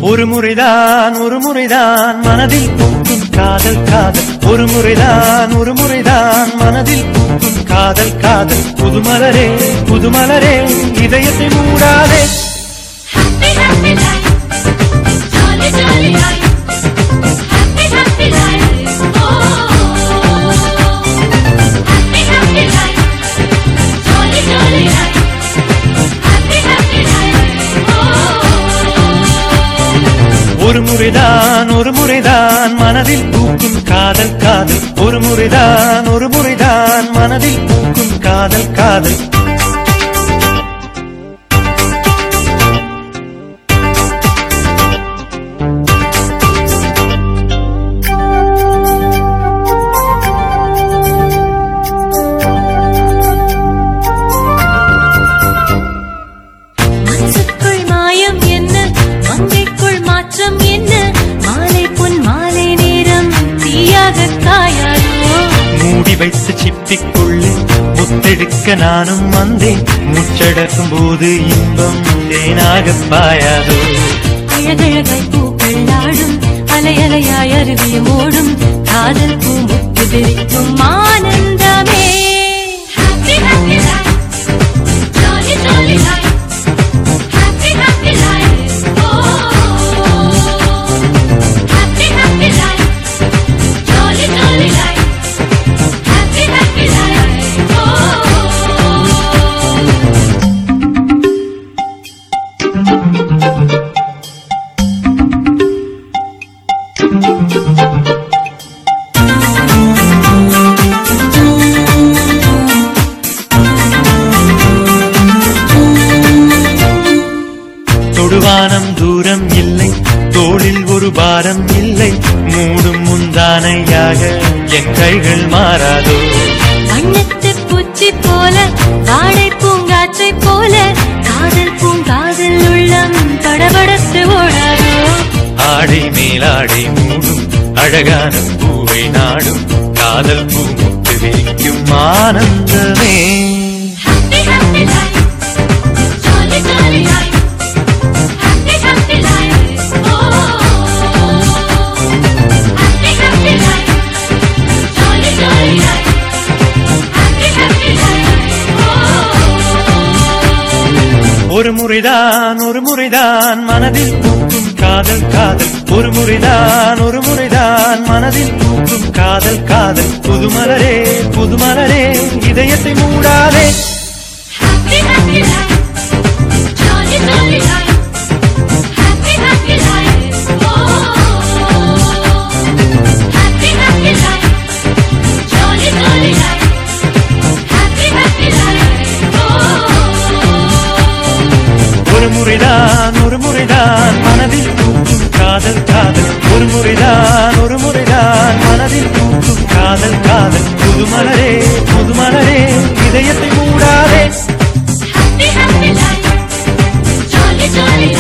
ஒரு முறைதான் ஒரு முறைதான் மனதில் பூக்கும் காதல் காதல் ஒரு முறைதான் ஒரு முறைதான் மனதில் பூக்கும் காதல் காதல் புதுமலரே புதுமலரே இதயத்தை மூடாதே Happy, happy life. Jolly, jolly life. Happy, happy life. Oh. Happy, happy life. Jolly, jolly life. Happy, happy life. Oh. ஒரு முறைதான் ஒரு முறைதான் மனதில் பூக்கும் காதல் காதல் ஒரு முறைதான் ஒரு முறைதான் மனதில் பூக்கும் காதல் காதல் மனசுக்குள் மாயம் என்ன மங்கைக்குள் மாற்றம் என்ன மாலை பொன் மாலை நேரம் தீயாக காயாதோ மூடி வைத்த சிப்பிக்குள்ளே முத்தெடுக்க நானும் வந்தேன் முச்சடக்கும் போது இன்பம் தேனாக பாயாதோ அழகழகாய் பூக்கள் ஆடும் அலையலையாய் அருவியும் ஓடும் காதல் பூ முத்து தெரிக்கும் ஆனந்தமே Happy, happy life. Jolly, jolly life. Happy, happy life. Oh. Happy, happy life. Jolly, jolly life. Happy, happy life. Oh. தொடுவானம் தூரம் இல்லை தோளில் ஒரு பாரம் இல்லை மூடும் முந்தானையாக என் கைகள் மாறாதோ வண்ணத்து பூச்சி போல வாடை பூங்காற்றை போல காதல் பூங்காதல் உள்ளம் தடபடத்து ஓடாதோ ஆடை மேலாடை மூடும் அழகான பூவை நாடும் காதல் பூ முத்து விரிக்கும் ஆனந்தமே Happy, happy life. Jolly, jolly life. Happy, happy life. Oh. Happy, happy life. Jolly, jolly life. Happy, happy life. Oh. ஒரு முறைதான் ஒரு முறைதான் மனதில் பூக்கும் காதல் காதல் ஒரு முறைதான் ஒரு முறைதான் மனதில் பூக்கும் காதல் காதல் புதுமலரே புதுமலரே இதயத்தை மூடாதே Happy, happy life. Jolly, jolly life. Happy, happy life. Oh. Happy, happy life. Jolly, jolly life. Happy, happy life. Oh. ஒரு முறைதான் ஒரு முறைதான் மனதில் பூக்கும் காதல் காதல் ஒரு முறைதான் ஒரு முறைதான் மனதில் பூக்கும் காதல் காதல் புதுமலரே புதுமலரே இதயத்தை மூடாதே Happy, happy life. Jolly, jolly life.